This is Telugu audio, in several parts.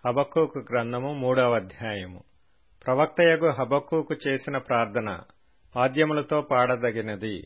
హబక్కూకు గ్రంథము మూడవ అధ్యాయము ప్రవక్తయగు హబక్కూకు చేసిన ప్రార్థన వాద్యములతో పాడదగినది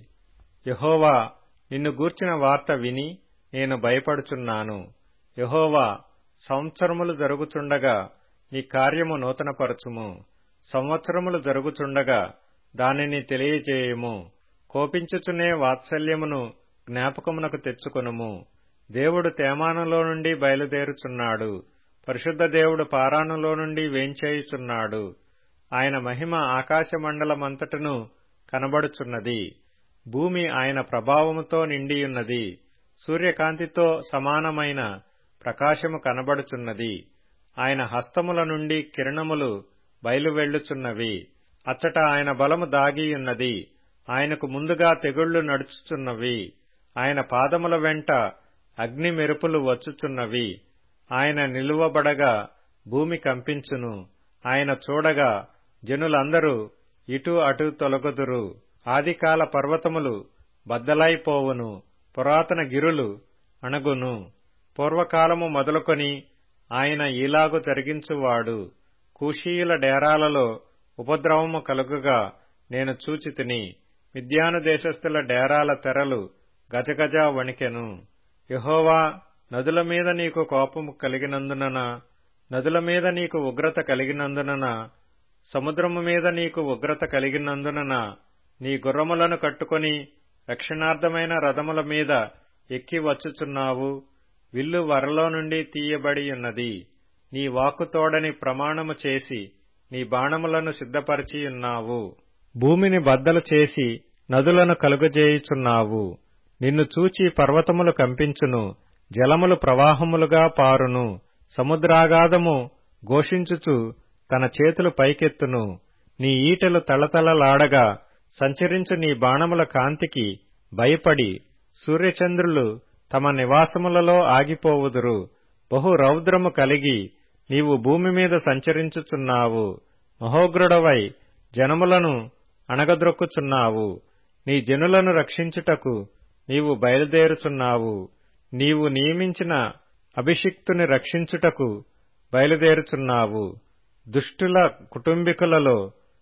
యహోవా నిన్ను గూర్చిన వార్త విని నేను భయపడుచున్నాను యహోవా సంవత్సరములు జరుగుచుండగా నీ కార్యము నూతనపరచుము సంవత్సరములు జరుగుచుండగా దానిని తెలియజేయుము కోపించుచునే వాత్సల్యమును జ్ఞాపకమునకు తెచ్చుకొనుము దేవుడు తేమానులో నుండి బయలుదేరుచున్నాడు పరిశుద్ధ దేవుడు పారానులో నుండి వేంచేయుచున్నాడు ఆయన మహిమ ఆకాశమండలమంతటను కనబడుచున్నది భూమి ఆయన ప్రభావముతో నిండియున్నది సూర్యకాంతితో సమానమైన ప్రకాశము కనబడుచున్నది ఆయన హస్తముల నుండి కిరణములు బయలువెళ్లుచున్నవి అచ్చట ఆయన బలము దాగియున్నది ఆయనకు ముందుగా తెగుళ్లు నడుచుచున్నవి ఆయన పాదముల వెంట అగ్ని మెరుపులు వచ్చుచున్నవి ఆయన నిలువబడగా భూమి కంపించును ఆయన చూడగా జనులందరూ ఇటు అటు తొలగుదురు ఆదికాల పర్వతములు బద్దలైపోవును పురాతన గిరులు అణగును పూర్వకాలము మొదలుకొని ఆయన ఈలాగు జరిగించువాడు కూషీయుల డేరాలలో ఉపద్రవము కలుగుగా నేను చూచితిని మిద్యాను దేశస్థుల డేరాల తెరలు గజగజ వణికెను యహోవా నదుల మీద నీకు కోపము కలిగినందునన నదుల మీద నీకు ఉగ్రత కలిగినందునన సముద్రము మీద నీకు ఉగ్రత కలిగినందునన నీ గుర్రములను కట్టుకొని రక్షణార్థమైన రథముల మీద ఎక్కి వచ్చుచున్నావు విల్లు వరలో నుండి తీయబడి ఉన్నది నీ వాక్కుతోడని ప్రమాణము చేసి నీ బాణములను సిద్ధపరిచియున్నావు భూమిని బద్దలు చేసి నదులను కలుగజేయుచున్నావు నిన్ను చూచి పర్వతములు కంపించును జలములు ప్రవాహములుగా పారును సముద్రాగాధము ఘోషించుచు తన చేతులు పైకెత్తును నీ ఈటలు తళతళలాడగా సంచరించు నీ బాణముల కాంతికి భయపడి సూర్యచంద్రులు తమ నివాసములలో ఆగిపోవుదురు బహు రౌద్రము కలిగి నీవు భూమి మీద సంచరించుచున్నావు మహోగ్రుడవై జనములను అణగద్రొక్కుచున్నావు నీ జనులను రక్షించుటకు నీవు బయలుదేరుచున్నావు నీవు నియమించిన అభిషిక్తుని రక్షించుటకు బయలుదేరుచున్నావు దుష్టుల కుటుంబీకులలో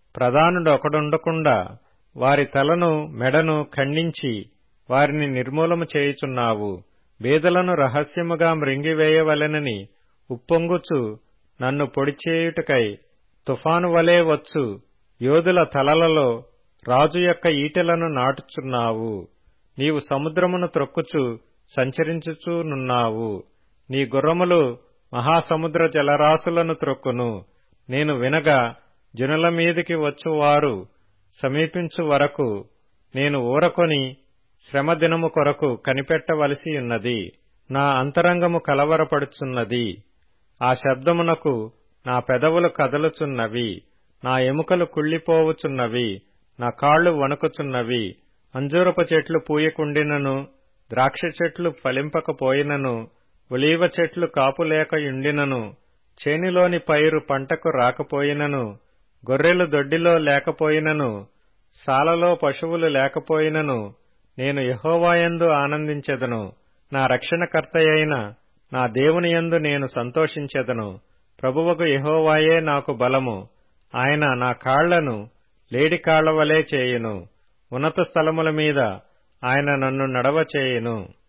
ప్రధానుడొకడుండకుండా వారి తలను మెడను ఖండించి వారిని నిర్మూలము చేయుచున్నావు బేదలను రహస్యముగా మృంగివేయవలెనని ఉప్పొంగుచు నన్ను పొడిచేయుటకై తుఫాను వలె వచ్చు యోధుల తలలలో రాజు యొక్క ఈటెలను నాటుచున్నావు నీవు సముద్రమును త్రొక్కుచు సంచరించుచూనున్నావు నీ గుర్రములు మహాసముద్ర జలరాశులను త్రొక్కును నేను వినగా జనుల మీదికి వచ్చువారు సమీపించు వరకు నేను ఊరకొని శ్రమదినము కొరకు కనిపెట్టవలసి ఉన్నది నా అంతరంగము కలవరపడుచున్నది ఆ శబ్దమునకు నా పెదవులు కదలుచున్నవి నా ఎముకలు కుళ్ళిపోవుచున్నవి నా కాళ్లు వణుకుచున్నవి అంజూరపు చెట్లు పూయకుండినను ద్రాక్ష చెట్లు ఫలింపకపోయినను ఒలీవ చెట్లు కాపులేకయుండినను చేనిలోని పైరు పంటకు రాకపోయినను గొర్రెలు దొడ్డిలో లేకపోయినను సాలలో పశువులు లేకపోయినను నేను యహోవాయందు ఆనందించెదను నా రక్షణకర్తయైన నా దేవునియందు నేను సంతోషించెదను ప్రభువకు యహోవాయే నాకు బలము ఆయన నా కాళ్లను లేడి కాళ్ల వలె చేయును ఉన్నత స్థలముల మీద ఆయన నన్ను నడవ చేయును